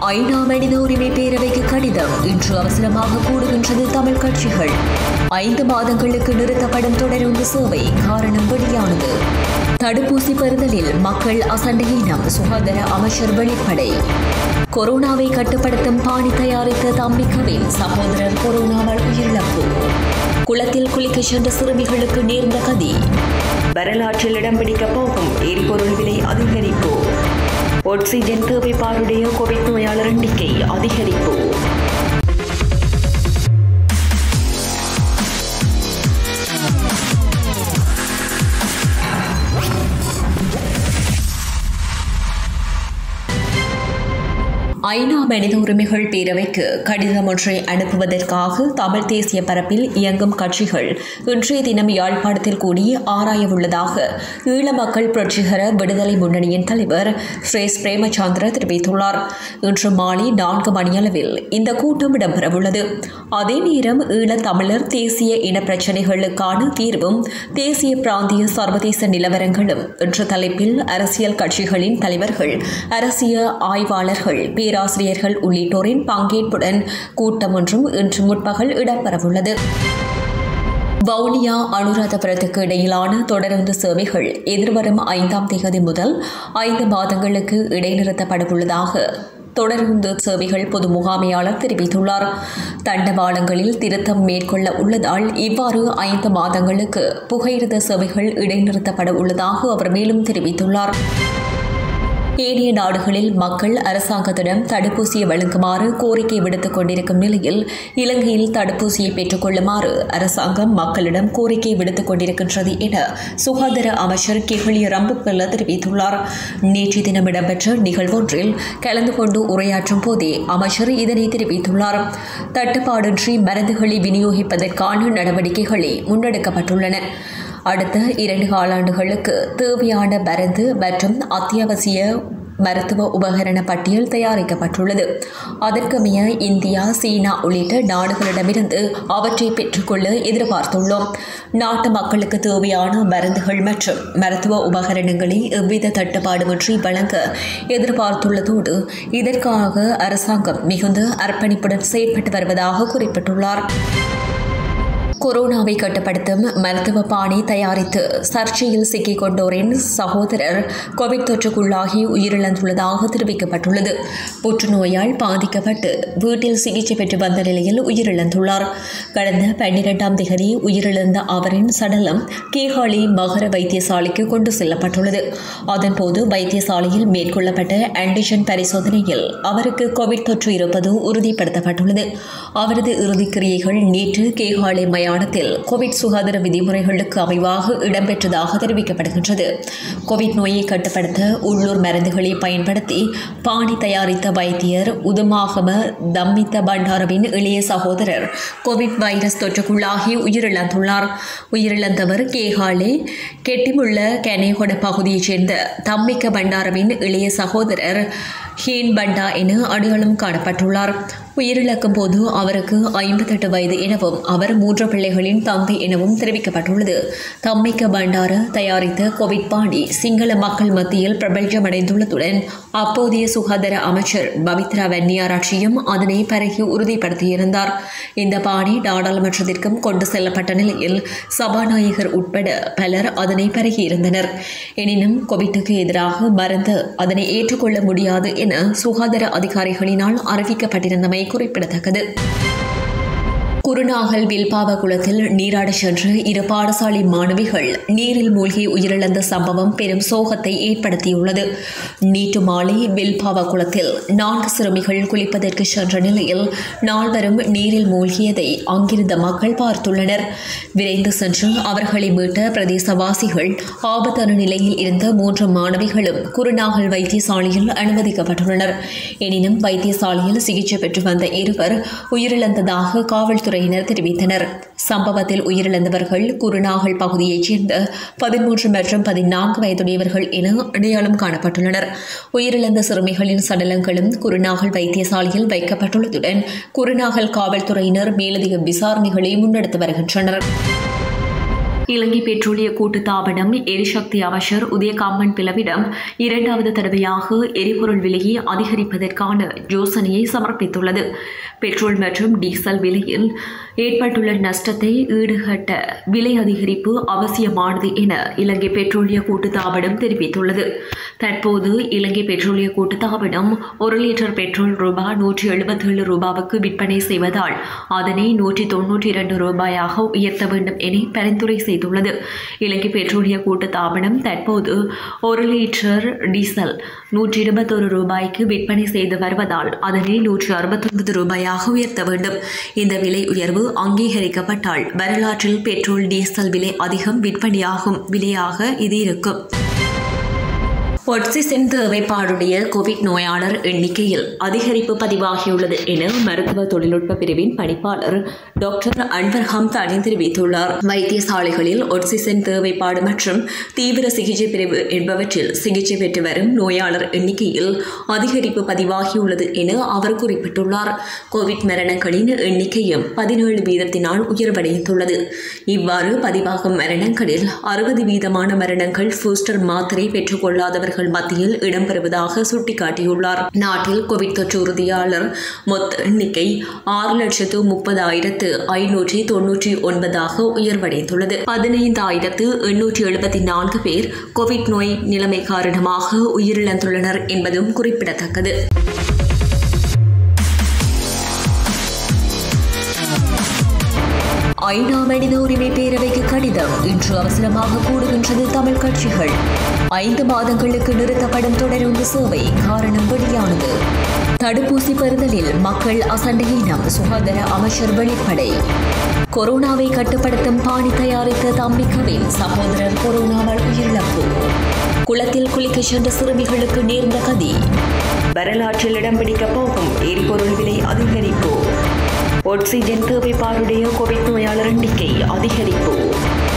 ஐநா மனித உரிமை பேரவைக்கு கடிதம் இன்று அவசரமாக கூடுகின்றது தமிழ் கட்சிகள் ஐந்து மாதங்களுக்கு நிறுத்தப்படும் தொடருந்து சேவை காரணம் வெளியானது தடுப்பூசி பெறுதலில் மக்கள் அசண்டையினம் சுகாதார அமைச்சர் வெளிப்படை கொரோனாவை கட்டுப்படுத்தும் பாணி தயாரித்த தம்பிக்கவின் சகோதரர் கொரோனாவால் உயிரிழப்பு குளத்தில் குளிக்க சென்ற சிறுமிகளுக்கு நேர்ந்த கதி வரலாற்றில் இடம் பிடிக்கப் போகும் எரிபொருள் விலை அதிகரிப்பு ஆக்சிஜன் தேவைப்பாருடைய கோவிட் நோயாளர் எண்ணிக்கை அதிகரிப்பு ஐநா மனித உரிமைகள் பேரவைக்கு கடிதம் ஒன்றை அனுப்புவதற்காக தமிழ் தேசிய பரப்பில் இயங்கும் கட்சிகள் இன்றைய தினம் யாழ்ப்பாணத்தில் கூடி ஆராயவுள்ளதாக ஈழ மக்கள் புரட்சிகர விடுதலை முன்னணியின் தலைவர் ஸ்ரேஸ் பிரேமச்சந்திர தெரிவித்துள்ளார் இன்று மாலை நான்கு மணியளவில் இந்த கூட்டம் இடம்பெறவுள்ளது அதே நேரம் ஈழத் தமிழர் தேசிய இன பிரச்சினைகளுக்கான தீர்வும் தேசிய பிராந்திய சர்வதேச நிலவரங்களும் என்ற தலைப்பில் அரசியல் கட்சிகளின் தலைவர்கள் அரசியல் ஆய்வாளர்கள் பேராசிரியர்கள் உள்ளிட்டோரின் பங்கேற்புடன் கூட்டம் ஒன்றும் இன்று முற்பகல் இடம்பெறவுள்ளது வவுனியா அனுராதபுரத்துக்கு இடையிலான தொடருந்து சேவைகள் எதிர்வரும் ஐந்தாம் தேதி முதல் ஐந்து மாதங்களுக்கு இடைநிறுத்தப்படவுள்ளதாக தொடருந்து சேவைகள் பொது முகாமையாளர் தெரிவித்துள்ளார் தண்டவாளங்களில் திருத்தம் மேற்கொள்ள உள்ளதால் இவ்வாறு ஐந்து மாதங்களுக்கு புகையிரத சேவைகள் இடைநிறுத்தப்பட உள்ளதாக அவர் மேலும் தெரிவித்துள்ளார் ஏனைய நாடுகளில் மக்கள் அரசாங்கத்திடம் தடுப்பூசியை வழங்குமாறு கோரிக்கை விடுத்துக் கொண்டிருக்கும் நிலையில் இலங்கையில் தடுப்பூசியை பெற்றுக் கொள்ளுமாறு அரசாங்கம் மக்களிடம் கோரிக்கை விடுத்துக் கொண்டிருக்கின்றது என சுகாதார அமைச்சர் கெஹலி ரம்புக்வெல்ல தெரிவித்துள்ளார் நேற்று தினம் இடம்பெற்ற நிகழ்வொன்றில் கலந்து கொண்டு உரையாற்றும் போதே அமைச்சர் இதனை தெரிவித்துள்ளார் தட்டுப்பாடின்றி மருந்துகளை விநியோகிப்பதற்கான நடவடிக்கைகளே முன்னெடுக்கப்பட்டுள்ளன அடுத்த இரண்டு காலாண்டுகளுக்கு தேவையான மருந்து மற்றும் அத்தியாவசிய மருத்துவ உபகரண பட்டியல் தயாரிக்கப்பட்டுள்ளது அதற்கமைய இந்தியா சீனா உள்ளிட்ட நாடுகளிடமிருந்து அவற்றை பெற்றுக்கொள்ள எதிர்பார்த்துள்ளோம் நாட்டு மக்களுக்கு தேவையான மருந்துகள் மற்றும் மருத்துவ உபகரணங்களை எவ்வித தட்டுப்பாடுமின்றி வழங்க எதிர்பார்த்துள்ளதோடு இதற்காக அரசாங்கம் மிகுந்த அர்ப்பணிப்புடன் செயல்பட்டு வருவதாக குறிப்பிட்டுள்ளார் கொரோனாவை கட்டுப்படுத்தும் மருத்துவ பாணி தயாரித்து சர்ச்சையில் சிக்கிக் கொண்டோரின் சகோதரர் கோவிட் தொற்றுக்குள்ளாகி உயிரிழந்துள்ளதாக தெரிவிக்கப்பட்டுள்ளது புற்றுநோயால் பாதிக்கப்பட்டு வீட்டில் சிகிச்சை பெற்று வந்த நிலையில் உயிரிழந்துள்ளார் கடந்த பன்னிரெண்டாம் திகதி உயிரிழந்த அவரின் சடலம் கேகாலி மகர வைத்தியசாலைக்கு கொண்டு செல்லப்பட்டுள்ளது அதன்போது வைத்தியசாலையில் மேற்கொள்ளப்பட்ட ஆன்டிஜென் பரிசோதனையில் அவருக்கு கோவிட் தொற்று இருப்பது உறுதிப்படுத்தப்பட்டுள்ளது அவரது இறுதிக்கிரியைகள் நேற்று கேகாலை மயான மயானத்தில் கோவிட் சுகாதார விதிமுறைகளுக்கு அமைவாக இடம்பெற்றதாக தெரிவிக்கப்படுகின்றது கோவிட் நோயை கட்டுப்படுத்த உள்ளூர் மருந்துகளை பயன்படுத்தி பாணி தயாரித்த வைத்தியர் உதுமாகம தம்மித்த பண்டாரவின் இளைய சகோதரர் கோவிட் வைரஸ் தொற்றுக்குள்ளாகி உயிரிழந்துள்ளார் உயிரிழந்தவர் கேகாலே கெட்டிமுள்ள கெனேகொட பகுதியைச் சேர்ந்த தம்மிக்க பண்டாரவின் இளைய சகோதரர் ஹீன் பண்டா என அடையாளம் காணப்பட்டுள்ளார் உயிரிழக்கும் போது அவருக்கு ஐம்பத்தெட்டு வயது எனவும் அவர் மூன்று பிள்ளைகளின் தந்தை எனவும் தெரிவிக்கப்பட்டுள்ளது தம்மிக்க பண்டார தயாரித்த கோவிட் பாண்டி சிங்கள மக்கள் மத்தியில் பிரபல்யமடைந்துள்ளதுடன் அப்போதைய சுகாதார அமைச்சர் பவித்ரா வன்னியாராட்சியும் அதனை பரகி உறுதிப்படுத்தியிருந்தார் இந்த பாணி நாடாளுமன்றத்திற்கும் கொண்டு செல்லப்பட்ட நிலையில் சபாநாயகர் உட்பட பலர் அதனை பருகியிருந்தனர் எனினும் கோவிட்டுக்கு எதிராக மருந்து அதனை ஏற்றுக்கொள்ள முடியாது என சுகாதார அதிகாரிகளினால் அறிவிக்கப்பட்டிருந்தமை குறிப்பிடத்தக்கது குருநாகல் வில்பாவ குளத்தில் நீராட சென்று இரு பாடசாலை மாணவிகள் நீரில் மூழ்கி உயிரிழந்த சம்பவம் பெரும் சோகத்தை ஏற்படுத்தியுள்ளது நேற்று மாலை வில்பாவ குளத்தில் நான்கு சிறுமிகள் குளிப்பதற்கு சென்ற நிலையில் நால்வரும் நீரில் மூழ்கியதை அங்கிருந்த மக்கள் பார்த்துள்ளனர் விரைந்து சென்று அவர்களை மீட்ட பிரதேசவாசிகள் ஆபத்தான நிலையில் இருந்த மூன்று மாணவிகளும் குருநாகல் வைத்தியசாலையில் அனுமதிக்கப்பட்டுள்ளனர் எனினும் வைத்தியசாலையில் சிகிச்சை பெற்று வந்த இருவர் உயிரிழந்ததாக காவல்துறை துறையினர் தெரிவித்தனர் சம்பவத்தில் உயிரிழந்தவர்கள் குருநாகல் பகுதியைச் சேர்ந்த பதிமூன்று மற்றும் பதினான்கு வயதுடையவர்கள் என அடையாளம் காணப்பட்டுள்ளனர் உயிரிழந்த சிறுமிகளின் சடலங்களும் குருநாகல் வைத்தியசாலையில் வைக்கப்பட்டுள்ளதுடன் குருநாகல் காவல்துறையினர் மேலதிக விசாரணைகளை முன்னெடுத்து வருகின்றனர் இலங்கை பெட்ரோலிய கூட்டுத்தாபனம் எரிசக்தி அமைச்சர் உதயகாமன் பிளவிடம் இரண்டாவது தடவையாக எரிபொருள் விலையை அதிகரிப்பதற்கான யோசனையை சமர்ப்பித்துள்ளது பெட்ரோல் மற்றும் டீசல் விலையில் ஏற்பட்டுள்ள நஷ்டத்தை ஈடுகட்ட விலை அதிகரிப்பு அவசியமானது என இலங்கை பெட்ரோலிய கூட்டுத்தாபனம் தெரிவித்துள்ளது தற்போது இலங்கை பெட்ரோலிய கூட்டுத்தாபனம் ஒரு லிட்டர் பெட்ரோல் ரூபாய் நூற்றி எழுபத்தேழு ரூபாவுக்கு விற்பனை செய்வதால் அதனை நூற்றி தொன்னூற்றி இரண்டு ரூபாயாக உயர்த்த வேண்டும் என பரிந்துரை செய்துள்ளது இலங்கை பெட்ரோலிய கூட்டுத்தாபனம் தற்போது ஒரு லிட்டர் டீசல் நூற்றி இருபத்தொரு ரூபாய்க்கு விற்பனை செய்து வருவதால் அதனை நூற்றி அறுபத்தொன்பது ரூபாயாக உயர்த்த வேண்டும் இந்த விலை உயர்வு அங்கீகரிக்கப்பட்டால் வரலாற்றில் பெட்ரோல் டீசல் விலை அதிகம் விற்பனையாகும் விலையாக இது இருக்கும் ஒட்சிசன் தேவைப்பாடுடைய கோவிட் நோயாளர் எண்ணிக்கையில் அதிகரிப்பு பதிவாகியுள்ளது என மருத்துவ தொழில்நுட்ப பிரிவின் பணிப்பாளர் டாக்டர் அன்வர் ஹம்தானி தெரிவித்துள்ளார் வைத்தியசாலைகளில் ஒட்சிசன் தேவைப்பாடு மற்றும் தீவிர சிகிச்சை பிரிவு என்பவற்றில் சிகிச்சை பெற்று வரும் நோயாளர் எண்ணிக்கையில் அதிகரிப்பு பதிவாகியுள்ளது என அவர் குறிப்பிட்டுள்ளார் கோவிட் மரணங்களின் எண்ணிக்கையும் பதினேழு வீதத்தினால் உயர்வடைந்துள்ளது இவ்வாறு பதிவாகும் மரணங்களில் அறுபது வீதமான மரணங்கள் பூஸ்டர் மாத்திரை பெற்றுக் கொள்ளாதவர்கள் அவர்கள் மத்தியில் இடம்பெறுவதாக சுட்டிக்காட்டியுள்ளார் நாட்டில் கோவிட் தொற்று உறுதியாளர் மொத்த எண்ணிக்கை ஆறு லட்சத்து முப்பதாயிரத்து ஐநூற்றி தொன்னூற்றி ஒன்பதாக உயர்வடைந்துள்ளது பதினைந்தாயிரத்து எண்ணூற்றி எழுபத்தி நான்கு பேர் கோவிட் நோய் நிலைமை காரணமாக உயிரிழந்துள்ளனர் என்பதும் குறிப்பிடத்தக்கது ஐநா மனித உரிமை பேரவைக்கு கடிதம் இன்று அவசரமாக கூடுகின்றது தமிழ் கட்சிகள் ஐந்து மாதங்களுக்கு நிறுத்தப்படும் தொடருந்து சேவை காரணம் வெளியானது தடுப்பூசி பெறுதலில் மக்கள் அசண்டையினம் சுகாதார அமைச்சர் வெளிப்படை கொரோனாவை கட்டுப்படுத்தும் பாணி தயாரித்த தம்பிக்கவின் சகோதரர் கொரோனாவால் உயிரிழப்பு குளத்தில் குளிக்க சென்ற சிறுமிகளுக்கு நேர்ந்த கதி வரலாற்றில் இடம் பிடிக்கப் போகும் எரிபொருள் விலை அதிகரிப்பு ஆக்சிஜன் தேவைப்பாடுடைய கோவிட் நோயாளர் எண்ணிக்கை அதிகரிப்பு